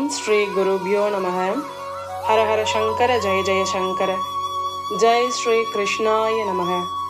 ஓம் ஸ்ரீ குருபியோ நமக ஹர ஹர சங்கர ஜெய ஜெய சங்கர ஜெய் ஸ்ரீ கிருஷ்ணாய நமக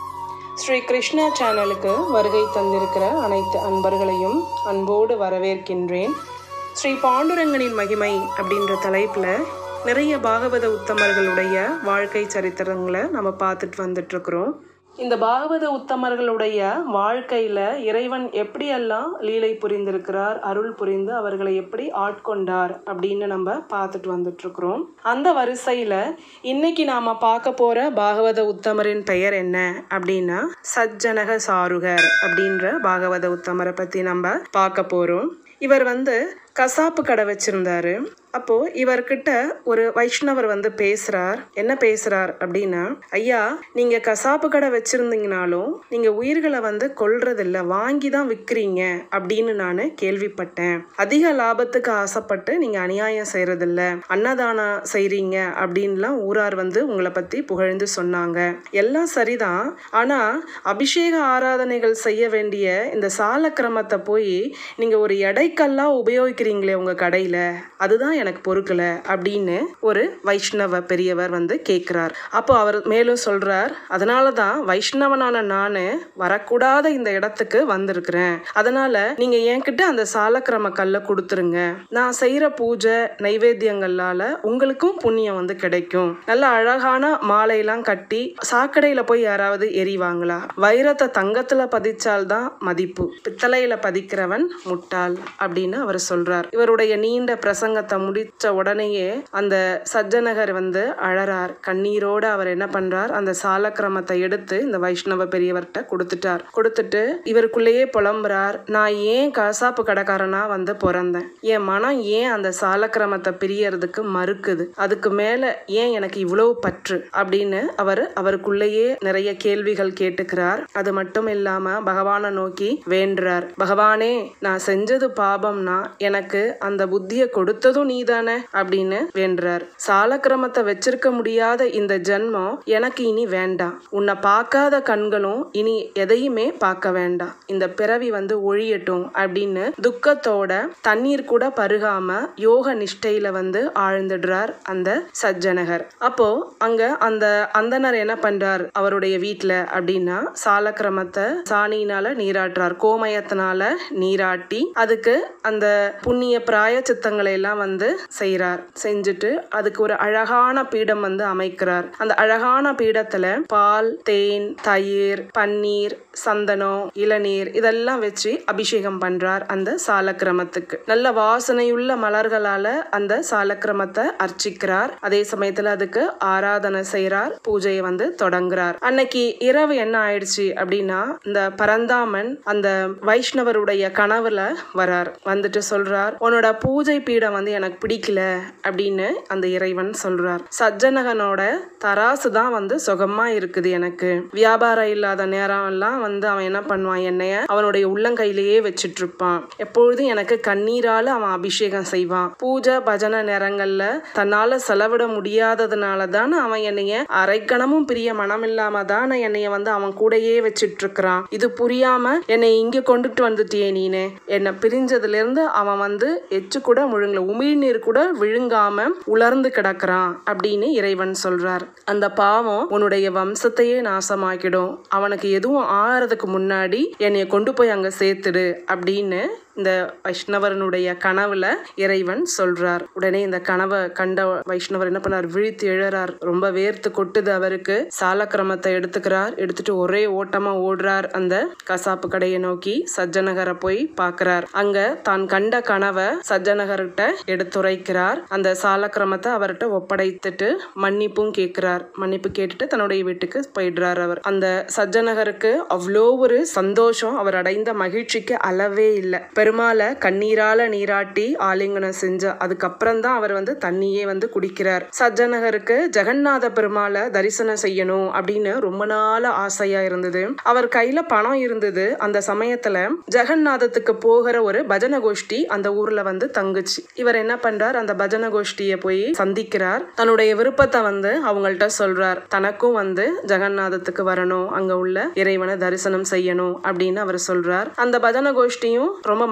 ஸ்ரீ கிருஷ்ணா சேனலுக்கு வருகை தந்திருக்கிற அனைத்து அன்பர்களையும் அன்போடு வரவேற்கின்றேன் ஸ்ரீ பாண்டுரங்கனின் மகிமை அப்படின்ற தலைப்பில் நிறைய பாகவத உத்தமர்களுடைய வாழ்க்கை சரித்திரங்களை நம்ம பார்த்துட்டு வந்துட்டு இருக்கிறோம் இந்த பாகவத உத்தமர்களுடைய வாழ்க்கையில இறைவன் எப்படியெல்லாம் லீலை புரிந்திருக்கிறார் அருள் புரிந்து அவர்களை எப்படி ஆட்கொண்டார் அப்படின்னு நம்ம பார்த்துட்டு வந்துட்டு இருக்கிறோம் அந்த வரிசையில இன்னைக்கு நாம பார்க்க போற பாகவத உத்தமரின் பெயர் என்ன அப்படின்னா சஜ்ஜனக சாருகர் அப்படின்ற பாகவத உத்தமரை பத்தி நம்ம பார்க்க போறோம் இவர் வந்து கசாப்பு கடை வச்சிருந்தாரு அப்போ இவர்கிட்ட ஒரு வைஷ்ணவர் வந்து பேசுறார் என்ன பேசுறார் அப்படின்னா ஐயா நீங்க கசாப்பு கடை வச்சிருந்தீங்கனாலும் நீங்க உயிர்களை வந்து கொல்றதில்ல வாங்கி தான் விற்கிறீங்க அப்படின்னு நான் கேள்விப்பட்டேன் அதிக லாபத்துக்கு ஆசைப்பட்டு நீங்க அநியாயம் செய்யறதில்ல அன்னதானம் செய்றீங்க அப்படின்லாம் ஊரார் வந்து உங்களை பத்தி புகழ்ந்து சொன்னாங்க எல்லாம் சரிதான் ஆனா அபிஷேக ஆராதனைகள் செய்ய வேண்டிய இந்த சால கிரமத்தை போய் நீங்க ஒரு எடைக்கல்லா உபயோகிக்கிறீங்களே உங்க கடையில அதுதான் எனக்கு பொறுக்கல அப்படின்னு ஒரு வைஷ்ணவ பெரியவர் வந்து கேட்குறார் அப்போ அவர் மேலும் சொல்றார் அதனால தான் வைஷ்ணவனான நான் வரக்கூடாத இந்த இடத்துக்கு வந்திருக்கிறேன் அதனால நீங்க என்கிட்ட அந்த சாலக்கிரம கல்லை கொடுத்துருங்க நான் செய்யற பூஜை நைவேத்தியங்களால உங்களுக்கும் புண்ணியம் வந்து கிடைக்கும் நல்ல அழகான மாலையெல்லாம் கட்டி சாக்கடையில போய் யாராவது எரிவாங்களா வைரத்தை தங்கத்துல பதிச்சால்தான் மதிப்பு பித்தளையில பதிக்கிறவன் முட்டாள் அப்படின்னு அவர் சொல்றார் இவருடைய நீண்ட பிரசங்கத்தை முடிச்ச உடனேயே அந்த சஜ்ஜனகர் வந்து அழறார் கண்ணீரோட அவர் என்ன பண்றார் அந்த சாலக்கிரமத்தை எடுத்து இந்த வைஷ்ணவ பெரியவர்கிட்ட கொடுத்துட்டார் கொடுத்துட்டு இவருக்குள்ளேயே புலம்புறார் நான் ஏன் கசாப்பு கடைக்காரனா வந்து பிறந்தேன் என் மனம் ஏன் அந்த சாலக்கிரமத்தை பிரியறதுக்கு மறுக்குது அதுக்கு மேல ஏன் எனக்கு இவ்வளவு பற்று அப்படின்னு அவர் அவருக்குள்ளேயே நிறைய கேள்விகள் கேட்டுக்கிறார் அது மட்டும் இல்லாம பகவானை நோக்கி வேண்டுறார் பகவானே நான் செஞ்சது பாபம்னா எனக்கு அந்த புத்தியை கொடுத்ததும் நீதானே அப்படின்னு வேண்டுறார் சாலக்கிரமத்தை வச்சிருக்க முடியாத இந்த ஜென்மம் எனக்கு இனி வேண்டாம் உன்னை பார்க்காத கண்களும் இனி எதையுமே பார்க்க வேண்டாம் இந்த பிறவி வந்து ஒழியட்டும் அப்படின்னு துக்கத்தோட தண்ணீர் கூட பருகாம யோக நிஷ்டையில வந்து ஆழ்ந்துடுறார் அந்த சஜ்ஜனகர் அப்போ அங்க அந்த அந்தனர் என்ன பண்றார் அவருடைய வீட்டுல அப்படின்னா சாலக்கிரமத்தை சாணியினால நீராட்டுறார் கோமயத்தினால நீராட்டி அதுக்கு அந்த புண்ணிய பிராய சித்தங்களை எல்லாம் வந்து செய்யறார் செஞ்சுட்டு அதுக்கு ஒரு அழகான பீடம் வந்து அமைக்கிறார் அந்த அழகான பீடத்துல பால் தேன் தயிர் பன்னீர் சந்தனம் இளநீர் இதெல்லாம் வச்சு அபிஷேகம் பண்றார் அந்த சாலக்கிரமத்துக்கு நல்ல வாசனையுள்ள மலர்களால அந்த சாலக்கிரமத்தை அர்ச்சிக்கிறார் அதே சமயத்துல அதுக்கு ஆராதனை செய்யறார் பூஜையை வந்து தொடங்குறார் அன்னைக்கு இரவு என்ன ஆயிடுச்சு அப்படின்னா இந்த பரந்தாமன் அந்த வைஷ்ணவருடைய கனவுல வரார் வந்துட்டு சொல்றார் உன்னோட பூஜை பீடம் வந்து எனக்கு பிடிக்கல அப்படின்னு அந்த இறைவன் சொல்றார் சஜ்ஜனகனோட தராசு தான் வந்து சுகமா இருக்குது எனக்கு வியாபாரம் இல்லாத நேரம் எல்லாம் வந்து அவன் என்ன பண்ணுவான் என்னைய அவனுடைய உள்ளங்கையிலேயே வச்சிட்டு இருப்பான் எப்பொழுதும் எனக்கு கண்ணீரால அவன் அபிஷேகம் செய்வான் பூஜை பஜனை நேரங்கள்ல தன்னால செலவிட முடியாததுனால தானே அவன் என்னைய அரைக்கணமும் பிரிய மனம் இல்லாம தானே என்னைய வந்து அவன் கூடயே வச்சிட்டு இருக்கிறான் இது புரியாம என்னை இங்க கொண்டுட்டு வந்துட்டியே நீனே என்னை பிரிஞ்சதுல இருந்து அவன் வந்து எச்சு கூட முழுங்கல உமிழ்நீர் கூட விழுங்காம உலர்ந்து கிடக்குறான் அப்படின்னு இறைவன் சொல்றார் அந்த பாவம் உன்னுடைய வம்சத்தையே நாசமாக்கிடும் அவனுக்கு எதுவும் ஆறதுக்கு முன்னாடி என்னைய கொண்டு போய் அங்க சேர்த்துடு அப்படின்னு இந்த வைஷ்ணவரனுடைய கனவுல இறைவன் சொல்றார் உடனே இந்த கனவை கண்ட வைஷ்ணவர் என்ன பண்ணார் விழித்து எழறார் ரொம்ப வேர்த்து கொட்டுது அவருக்கு சாலக்கிரமத்தை எடுத்துக்கிறார் எடுத்துட்டு ஒரே ஓட்டமா ஓடுறார் அந்த கசாப்பு கடையை நோக்கி சஜ்ஜனகரை போய் பார்க்கிறார் அங்க தான் கண்ட கனவை சஜ்ஜனகர்கிட்ட எடுத்துரைக்கிறார் அந்த சாலக்கிரமத்தை அவர்கிட்ட ஒப்படைத்துட்டு மன்னிப்பும் கேட்கிறார் மன்னிப்பு கேட்டுட்டு தன்னுடைய வீட்டுக்கு போயிடுறார் அவர் அந்த சஜ்ஜனகருக்கு அவ்வளோ ஒரு சந்தோஷம் அவர் அடைந்த மகிழ்ச்சிக்கு அளவே இல்லை பெருமாளை கண்ணீரால நீராட்டி ஆலிங்கனம் செஞ்ச அதுக்கப்புறம் தான் அவர் வந்து தண்ணியே வந்து குடிக்கிறார் சஜ்ஜனகருக்கு ஜெகநாத பெருமாளை தரிசனம் செய்யணும் அப்படின்னு ரொம்ப நாள் ஆசையா இருந்தது அவர் கையில பணம் இருந்தது அந்த சமயத்துல ஜெகநாதத்துக்கு போகிற ஒரு பஜன கோஷ்டி அந்த ஊர்ல வந்து தங்குச்சு இவர் என்ன பண்றார் அந்த பஜன கோஷ்டியை போய் சந்திக்கிறார் தன்னுடைய விருப்பத்தை வந்து அவங்கள்ட்ட சொல்றார் தனக்கும் வந்து ஜெகநாதத்துக்கு வரணும் அங்க உள்ள இறைவனை தரிசனம் செய்யணும் அப்படின்னு அவர் சொல்றார் அந்த பஜன கோஷ்டியும் ரொம்ப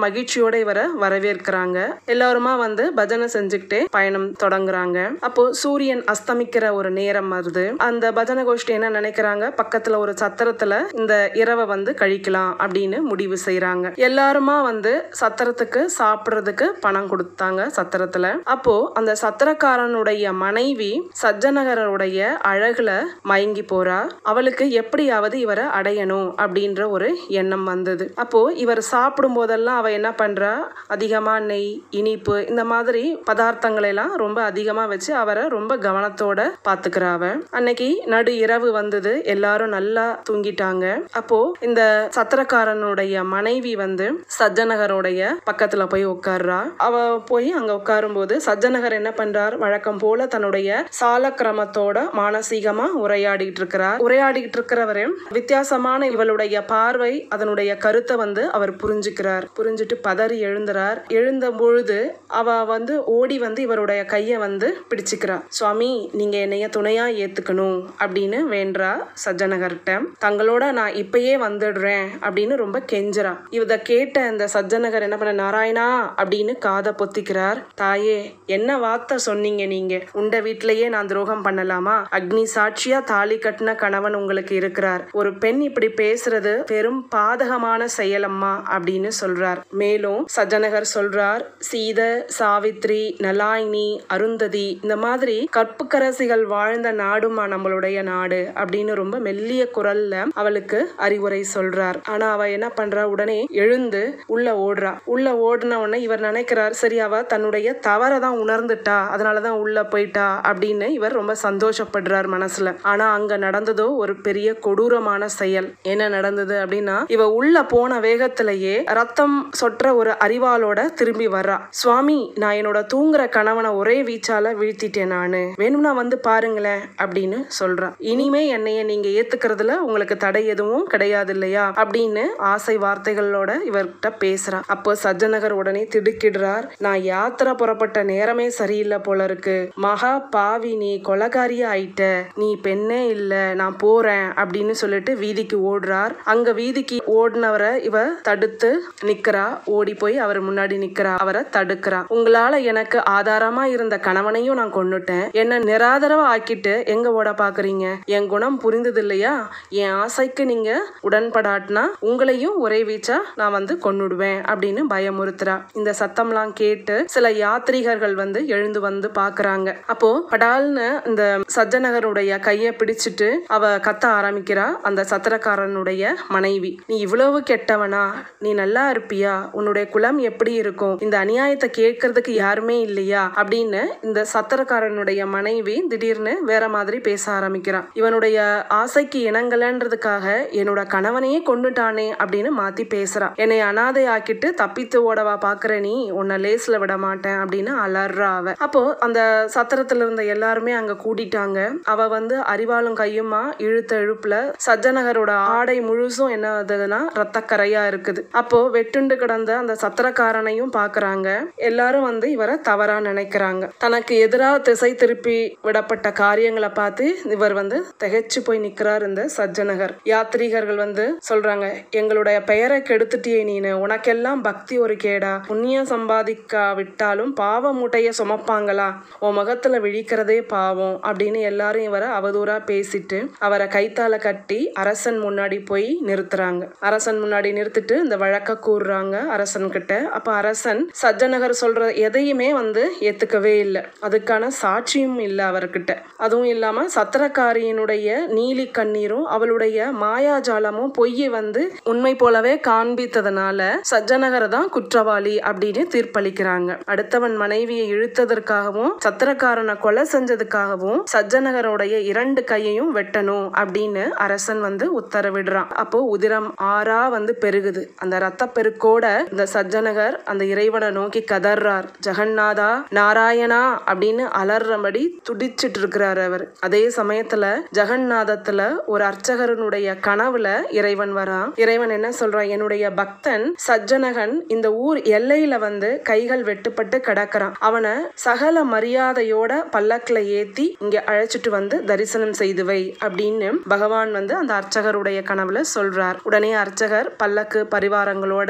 மகிழ்ச்சியோட இவரை வரவேற்கிறாங்க எல்லாருமா வந்து பஜனை செஞ்சுக்கிட்டே பயணம் தொடங்குறாங்க அப்போ சூரியன் அஸ்தமிக்கிற ஒரு நேரம் வருது அந்த பஜனை கோஷ்டி என்ன நினைக்கிறாங்க பக்கத்துல ஒரு சத்திரத்துல இந்த இரவை வந்து கழிக்கலாம் அப்படின்னு முடிவு செய்றாங்க எல்லாருமா வந்து சத்திரத்துக்கு சாப்பிடுறதுக்கு பணம் கொடுத்தாங்க சத்திரத்துல அப்போ அந்த சத்திரக்காரனுடைய மனைவி சஜ்ஜனகருடைய அழகுல மயங்கி போறா அவளுக்கு எப்படியாவது இவரை அடையணும் அப்படின்ற ஒரு எண்ணம் வந்தது அப்போ இவர் சாப்பிடும் போதெல்லாம் அவ என்ன பண்றா அதிகமா நெய் இனிப்பு இந்த மாதிரி பதார்த்தங்களை எல்லாம் ரொம்ப அதிகமா வச்சு அவரை ரொம்ப கவனத்தோட பாத்துக்கிறா அவ அன்னைக்கு நடு இரவு வந்தது எல்லாரும் நல்லா தூங்கிட்டாங்க அப்போ இந்த சத்திரக்காரனுடைய மனைவி வந்து சஜ்ஜனகருடைய பக்கத்துல போய் உட்கார்றா அவ போய் அங்க உட்காரும் போது சஜ்ஜனகர் என்ன பண்றார் வழக்கம் போல தன்னுடைய சாலக்கிரமத்தோட மானசீகமா உரையாடிட்டு இருக்கிறார் உரையாடிட்டு இருக்கிறவரு வித்தியாசமான இவளுடைய பார்வை அதனுடைய கருத்தை வந்து அவர் புரிஞ்சுக்கிறார் புரிஞ்சுட்டு பதறி எழுந்துறார் எழுந்த பொழுது அவ வந்து ஓடி வந்து இவருடைய கையை வந்து பிடிச்சுக்கிறா சுவாமி நீங்க என்னைய துணையா ஏத்துக்கணும் அப்படின்னு வேண்டா சஜ்ஜனகர்கிட்ட தங்களோட நான் இப்பயே வந்துடுறேன் அப்படின்னு ரொம்ப கெஞ்சுறா இத கேட்ட இந்த சஜ்ஜனகர் என்ன பண்ண நாராயணா அப்படின்னு காதை பொத்திக்கிறார் தாயே என்ன வார்த்தை சொன்னீங்க நீங்க உண்ட வீட்டிலேயே நான் துரோகம் பண்ணலாமா அக்னி சாட்சியா தாலி கட்டின கணவன் உங்களுக்கு இருக்கிறார் ஒரு பெண் இப்படி பேசுறது பெரும் பாதகமான செயலம்மா அப்படின்னு சொல்றார் மேலும் சஜ்ஜனகர் சொல்றார் சீத சாவித்ரி நலாயினி அருந்ததி இந்த மாதிரி கற்புக்கரசிகள் வாழ்ந்த நாடுமா நம்மளுடைய நாடு அப்படின்னு ரொம்ப மெல்லிய குரல்ல அவளுக்கு அறிவுரை சொல்றார் ஆனா அவ என்ன பண்றா உடனே எழுந்து உள்ள ஓடுறா உள்ள ஓடின உடனே இவர் நினைக்கிறார் சரி அவ தன்னுடைய தவறை தான் உணர்ந்துட்டா அதனாலதான் உள்ள போயிட்டா அப்படின்னு இவர் ரொம்ப சந்தோஷப்படுறார் மனசுல ஆனா அங்க நடந்ததோ ஒரு பெரிய கொடூரமான செயல் என்ன நடந்தது அப்படின்னா இவ உள்ள போன வேகத்திலேயே ரத்தம் சொற்ற ஒரு அறிவாளோட திரும்பி வர்றா சுவாமி நான் என்னோட தூங்குற கணவனை ஒரே வீச்சால வீழ்த்திட்டேன் நானு வேணும்னா வந்து பாருங்களேன் அப்படின்னு சொல்றா இனிமே என்னைய நீங்க ஏத்துக்கிறதுல உங்களுக்கு தடை எதுவும் கிடையாது இல்லையா அப்படின்னு ஆசை வார்த்தைகளோட இவர்கிட்ட பேசுறா அப்போ சஜ்ஜனகர் உடனே திடுக்கிடுறார் நான் யாத்திரை புறப்பட்ட நேரமே சரியில்லை போல இருக்கு மகா பாவி நீ கொலகாரியா ஆயிட்ட நீ பெண்ணே இல்ல நான் போறேன் அப்படின்னு சொல்லிட்டு வீதிக்கு ஓடுறார் அங்க வீதிக்கு ஓடினவரை இவ தடுத்து நிக்கிறா ஓடி போய் அவர் முன்னாடி நிக்கிறா அவரை தடுக்கிறா உங்களால எனக்கு ஆதாரமா இருந்த கணவனையும் நான் கொன்னுட்டேன் என்ன நிராதரவா ஆக்கிட்டு எங்க ஓட பாக்குறீங்க என் குணம் புரிந்தது இல்லையா என் ஆசைக்கு நீங்க உடன்படாட்டினா உங்களையும் ஒரே வீச்சா நான் வந்து கொன்னுடுவேன் அப்படின்னு பயமுறுத்துறா இந்த சத்தம்லாம் கேட்டு சில யாத்ரீகர்கள் வந்து எழுந்து வந்து பாக்குறாங்க அப்போ படால்னு இந்த சஜ்ஜனகருடைய கையை பிடிச்சிட்டு அவ கத்த ஆரம்பிக்கிறா அந்த சத்திரக்காரனுடைய மனைவி நீ இவ்வளவு கெட்டவனா நீ நல்லா இருப்பியா உன்னுடைய குலம் எப்படி இருக்கும் இந்த அநியாயத்தை கேட்கறதுக்கு யாருமே இல்லையா அப்படின்னு இந்த சத்திரக்காரனுடைய மனைவி திடீர்னு வேற மாதிரி பேச ஆரம்பிக்கிறான் இவனுடைய ஆசைக்கு இணங்கலன்றதுக்காக என்னோட கணவனையே கொண்டுட்டானே அப்படின்னு மாத்தி பேசுறான் என்னை அனாதை ஆக்கிட்டு தப்பித்து ஓடவா பாக்குற நீ உன்னை லேஸ்ல விட மாட்டேன் அப்படின்னு அலறா அவ அப்போ அந்த சத்திரத்துல இருந்த எல்லாருமே அங்க கூட்டிட்டாங்க அவ வந்து அறிவாளும் கையுமா இழுத்த இழுப்புல சஜ்ஜனகரோட ஆடை முழுசும் என்ன ஆகுதுன்னா ரத்தக்கரையா இருக்குது அப்போ வெட்டுண்டு கிடந்த அந்த சத்திரக்காரனையும் பாக்குறாங்க எல்லாரும் வந்து இவரை தவறா நினைக்கிறாங்க தனக்கு எதிராக திசை திருப்பி விடப்பட்ட காரியங்களை பார்த்து இவர் வந்து திகைச்சு போய் நிக்கிறார் இந்த சஜ்ஜனகர் யாத்ரீகர்கள் வந்து சொல்றாங்க எங்களுடைய பெயரை கெடுத்துட்டியே நீனு உனக்கெல்லாம் பக்தி ஒரு கேடா புண்ணியம் சம்பாதிக்காவிட்டாலும் பாவ மூட்டைய சுமப்பாங்களா உன் முகத்துல விழிக்கிறதே பாவம் அப்படின்னு எல்லாரும் இவரை அவதூறா பேசிட்டு அவரை கைத்தால கட்டி அரசன் முன்னாடி போய் நிறுத்துறாங்க அரசன் முன்னாடி நிறுத்திட்டு இந்த வழக்க கூறுறாங்க அரசன் கிட்ட அப்ப அரசன் சஜ்ஜனகர் சொல்ற எதையுமே வந்து ஏத்துக்கவே இல்லை அதுக்கான சாட்சியும் இல்லை அவர்கிட்ட அதுவும் இல்லாம சத்திரக்காரியினுடைய நீலி கண்ணீரும் அவளுடைய மாயாஜாலமும் பொய்யை வந்து உண்மை போலவே காண்பித்ததுனால சஜ்ஜனகர் தான் குற்றவாளி அப்படின்னு தீர்ப்பளிக்கிறாங்க அடுத்தவன் மனைவியை இழுத்ததற்காகவும் சத்திரக்காரனை கொலை செஞ்சதுக்காகவும் சஜ்ஜனகருடைய இரண்டு கையையும் வெட்டணும் அப்படின்னு அரசன் வந்து உத்தரவிடுறான் அப்போ உதிரம் ஆறா வந்து பெருகுது அந்த ரத்த பெருக்கோட இந்த சஜ்ஜனகர் அந்த இறைவனை நோக்கி கதர்றார் ஜெகநாதா நாராயணா அப்படின்னு அலறபடி துடிச்சிட்டு இருக்கிறார் அவர் அதே சமயத்துல ஜெகநாதத்துல ஒரு அர்ச்சகரனுடைய கனவுல இறைவன் வரான் இறைவன் என்ன சொல்றான் என்னுடைய பக்தன் சஜ்ஜனகன் இந்த ஊர் எல்லையில வந்து கைகள் வெட்டுப்பட்டு கிடக்குறான் அவனை சகல மரியாதையோட பல்லக்குல ஏத்தி இங்க அழைச்சிட்டு வந்து தரிசனம் செய்து வை அப்படின்னு பகவான் வந்து அந்த அர்ச்சகருடைய கனவுல சொல்றார் உடனே அர்ச்சகர் பல்லக்கு பரிவாரங்களோட போய்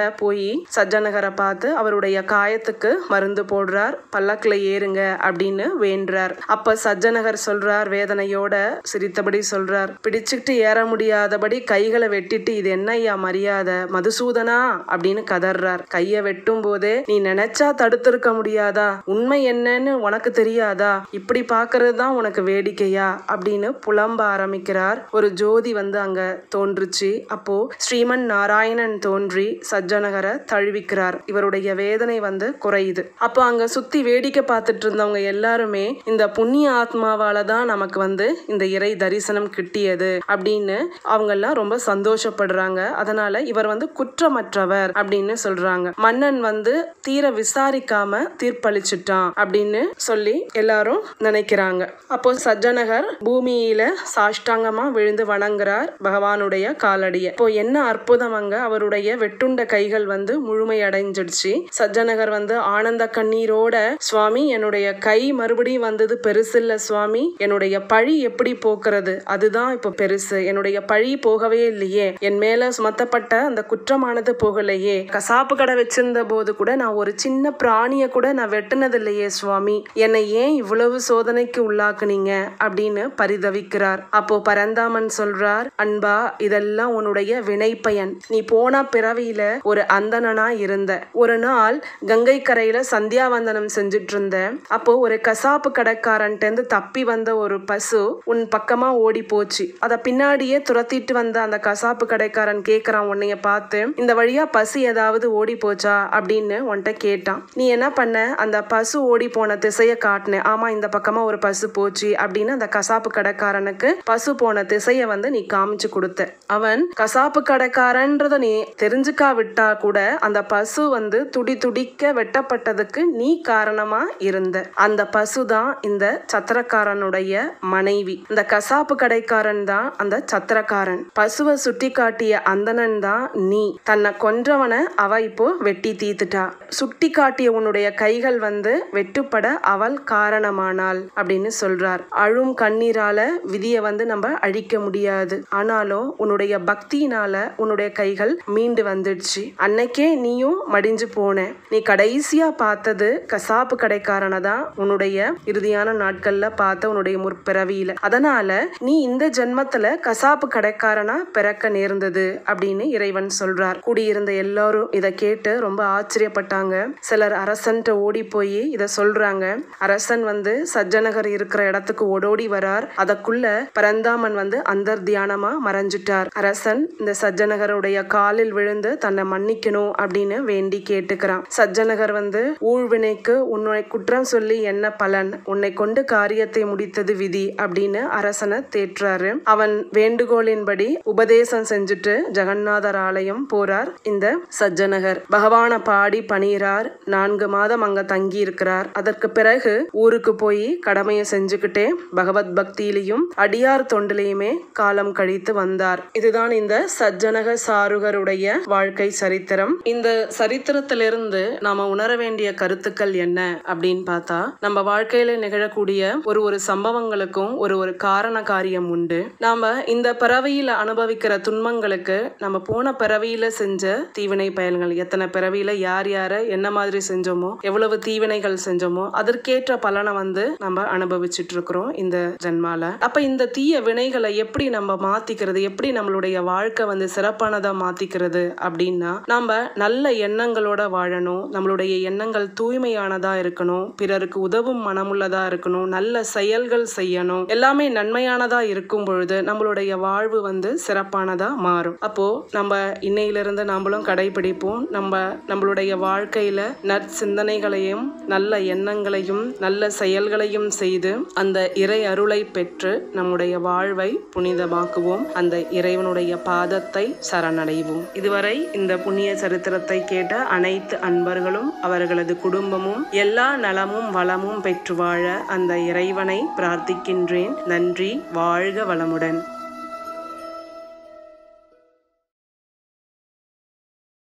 போய் சஜ்ஜனகரை பார்த்து அவருடைய காயத்துக்கு மருந்து போடுறார் பல்லக்கில் ஏறுங்க அப்படின்னு வேண்டுறார் அப்ப சஜ்ஜனகர் சொல்றார் வேதனையோட சிரித்தபடி சொல்றார் பிடிச்சுக்கிட்டு ஏற முடியாதபடி கைகளை வெட்டிட்டு இது என்ன ஐயா மரியாதை மதுசூதனா அப்படின்னு கதறார் கைய வெட்டும் போதே நீ நினைச்சா தடுத்திருக்க முடியாதா உண்மை என்னன்னு உனக்கு தெரியாதா இப்படி பாக்குறது தான் உனக்கு வேடிக்கையா அப்படின்னு புலம்ப ஆரம்பிக்கிறார் ஒரு ஜோதி வந்து அங்க தோன்றுச்சு அப்போ ஸ்ரீமன் நாராயணன் தோன்றி சஜ்ஜனகரை தழுவிக்கிறார் இவருடைய வேதனை வந்து குறையுது அப்போ அங்க சுத்தி வேடிக்கை பார்த்துட்டு இருந்தவங்க எல்லாருமே இந்த புண்ணிய ஆத்மாவால தான் நமக்கு வந்து இந்த இறை தரிசனம் கிட்டியது அப்படின்னு அவங்க எல்லாம் ரொம்ப சந்தோஷப்படுறாங்க அதனால இவர் வந்து குற்றமற்றவர் அப்படின்னு சொல்றாங்க மன்னன் வந்து தீர விசாரிக்காம தீர்ப்பளிச்சிட்டான் அப்படின்னு சொல்லி எல்லாரும் நினைக்கிறாங்க அப்போ சஜ்ஜனகர் பூமியில சாஷ்டாங்கமா விழுந்து வணங்குறார் பகவானுடைய காலடிய இப்போ என்ன அற்புதம் அங்க அவருடைய வெட்டுண்ட கைகள் வந்து முழுமையடைஞ்சிடுச்சு சஜ்ஜனகர் வந்து ஆனந்த கண்ணீரோட சுவாமி என்னுடைய கை மறுபடியும் வந்தது பெருசில்ல சுவாமி என்னுடைய பழி எப்படி போக்குறது அதுதான் இப்போ பெருசு என்னுடைய பழி போகவே இல்லையே என் மேல சுமத்தப்பட்ட அந்த குற்றமானது போகலையே கசாப்பு கடை வச்சிருந்த போது கூட நான் ஒரு சின்ன பிராணிய கூட நான் வெட்டினது இல்லையே சுவாமி என்னை ஏன் இவ்வளவு சோதனைக்கு உள்ளாக்குனீங்க அப்படின்னு பரிதவிக்கிறார் அப்போ பரந்தாமன் சொல்றார் அன்பா இதெல்லாம் உன்னுடைய வினை பயன் நீ போன பிறவியில ஒரு அந்தணனா இருந்த ஒரு நாள் கங்கை கரையில சந்தியாவந்தனம் செஞ்சுட்டு இருந்த அப்போ ஒரு கசாப்பு கடைக்காரன்ட்டு தப்பி வந்த ஒரு பசு உன் பக்கமா ஓடி போச்சு அத பின்னாடியே துரத்திட்டு வந்த அந்த கசாப்பு கடைக்காரன் கேக்குறான் உன்னைய பார்த்து இந்த வழியா பசு ஏதாவது ஓடி போச்சா அப்படின்னு உன்கிட்ட கேட்டான் நீ என்ன பண்ண அந்த பசு ஓடி போன திசைய காட்டின ஆமா இந்த பக்கமா ஒரு பசு போச்சு அப்படின்னு அந்த கசாப்பு கடைக்காரனுக்கு பசு போன திசைய வந்து நீ காமிச்சு கொடுத்த அவன் கசாப்பு கடைக்காரன்றத நீ தெரிஞ்சுக்கா விட்டா கூட அந்த பசு வந்து துடி துடிக்க வெட்டப்பட்டதுக்கு நீ காரணமா இருந்த அந்த பசு தான் இந்த சத்திரக்காரனுடைய மனைவி இந்த கசாப்பு கடைக்காரன் தான் அந்த சத்திரக்காரன் பசுவை சுட்டி காட்டிய அந்தணன் தான் நீ தன்னை கொன்றவனை அவ இப்போ வெட்டி தீத்துட்டா சுட்டி காட்டிய உன்னுடைய கைகள் வந்து வெட்டுப்பட அவள் காரணமானாள் அப்படின்னு சொல்றார் அழும் கண்ணீரால விதியை வந்து நம்ம அழிக்க முடியாது ஆனாலும் உன்னுடைய பக்தியினால உன்னுடைய கைகள் மீண்டு வந்துடுச்சு அன்னைக்கே நீயும் மடிஞ்சு போன நீ கடைசியா பார்த்தது கசாப்பு கடைக்காரனை தான் உன்னுடைய இறுதியான நாட்கள்ல பார்த்த உன்னுடைய முற்பிறவியில அதனால நீ இந்த ஜென்மத்துல கசாப்பு கடைக்காரனா பிறக்க நேர்ந்தது அப்படின்னு இறைவன் சொல்றார் கூடியிருந்த எல்லாரும் இதை கேட்டு ரொம்ப ஆச்சரியப்பட்டாங்க சிலர் அரசன்ட்ட ஓடி போய் இத சொல்றாங்க அரசன் வந்து சஜ்ஜனகர் இருக்கிற இடத்துக்கு ஓடோடி வரார் அதற்குள்ள பரந்தாமன் வந்து அந்தர் தியானமா மறைஞ்சிட்டார் அரசன் இந்த சஜ்ஜனகருடைய காலில் விழுந்து தன்னை மன்னிக்கணும் அப்படின்னு வேண்டி கேட்டுக்கிறான் சஜ்ஜனகர் வந்து ஊழ்வினைக்கு உன்னை குற்றம் சொல்லி என்ன பலன் உன்னை கொண்டு காரியத்தை முடித்தது விதி அப்படின்னு அரசனை தேற்றாரு அவன் வேண்டுகோளின்படி உபதேசம் செஞ்சுட்டு ஜெகநாதர் ஆலயம் போறார் இந்த சஜ்ஜனகர் பகவான பாடி பணிகிறார் நான்கு மாதம் அங்க தங்கி இருக்கிறார் அதற்கு பிறகு ஊருக்கு போய் கடமையை செஞ்சுக்கிட்டே பகவத் பக்தியிலையும் அடியார் தொண்டிலையுமே காலம் கழித்து வந்தார் இதுதான் இந்த சஜ்ஜனக சாருகருடைய வாழ்க்கை சரித்திரம் இந்த சரித்திரத்திலிருந்து நாம உணர வேண்டிய கருத்துக்கள் என்ன அப்படின்னு பார்த்தா நம்ம வாழ்க்கையில நிகழக்கூடிய ஒரு ஒரு சம்பவங்களுக்கும் ஒரு ஒரு காரண காரியம் உண்டு நாம இந்த பிறவியில அனுபவிக்கிற துன்பங்களுக்கு நம்ம போன பிறவியில செஞ்ச தீவினை பயன்கள் எத்தனை பிறவியில யார் யார என்ன மாதிரி செஞ்சோமோ எவ்வளவு தீவினைகள் செஞ்சோமோ அதற்கேற்ற பலனை வந்து நம்ம அனுபவிச்சுட்டு இருக்கிறோம் இந்த ஜென்மால அப்ப இந்த தீய வினைகளை எப்படி நம்ம மாத்திக்கிறது எப்படி நம்மளுடைய வாழ்க்கை வந்து சிறப்பானதா மாத்திக்கிறது அப்படின்னா நம்ம நல்ல எண்ணங்களோட வாழணும் நம்மளுடைய எண்ணங்கள் தூய்மையானதா இருக்கணும் பிறருக்கு உதவும் மனமுள்ளதா இருக்கணும் நல்ல செயல்கள் செய்யணும் எல்லாமே நன்மையானதா இருக்கும் பொழுது நம்மளுடைய வாழ்வு வந்து சிறப்பானதா மாறும் அப்போ நம்ம இன்னையிலிருந்து நம்மளும் கடைபிடிப்போம் நம்ம நம்மளுடைய வாழ்க்கையில நற்சிந்தனைகளையும் நல்ல எண்ணங்களையும் நல்ல செயல்களையும் செய்து அந்த இறை அருளை பெற்று நம்முடைய வாழ்வை புனிதமாக்குவோம் அந்த இறைவனுடைய பாதத்தை சரணடைவோம் இதுவரை இந்த புண்ணிய சரித்திரத்தை கேட்ட அனைத்து அன்பர்களும் அவர்களது குடும்பமும் எல்லா நலமும் வளமும் பெற்று வாழ அந்த இறைவனை பிரார்த்திக்கின்றேன் நன்றி வாழ்க வளமுடன்